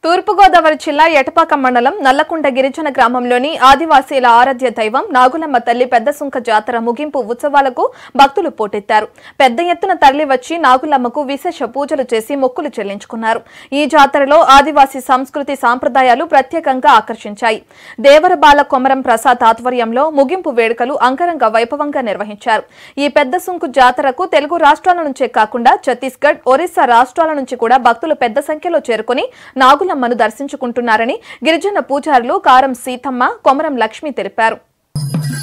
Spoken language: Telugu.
తూర్పుగోదావరి జిల్లా ఎటపాక మండలం నల్లకుంట గిరిజన గ్రామంలోని ఆదివాసీల ఆరాధ్య దైవం నాగులమ్మ తల్లి పెద్ద సుంక జాతర ముగింపు ఉత్సవాలకు భక్తులు పోటెత్తారు పెద్ద ఎత్తున తరలి వచ్చి నాగులమ్మకు విశేష పూజలు చేసి మొక్కులు చెల్లించుకున్నారు ఈ జాతరలో ఆదివాసీ సంస్కృతి సాంప్రదాయాలు ప్రత్యేకంగా ఆకర్షించాయి దేవరబాల కొమరం ప్రసాద్ ఆధ్వర్యంలో ముగింపు వేడుకలు అంగరంగ వైభవంగా నిర్వహించారు ఈ పెద్ద సుంకు జాతరకు తెలుగు రాష్ట్రాల నుంచే కాకుండా ఛత్తీస్గఢ్ ఒరిస్సా రాష్ట్రాల నుంచి కూడా భక్తులు పెద్ద సంఖ్యలో చేరుకుని నాగులమ్మను దర్శించుకుంటున్నారని గిరిజన పూజారులు కారం సీతమ్మ కొమరం లక్ష్మి తెలిపారు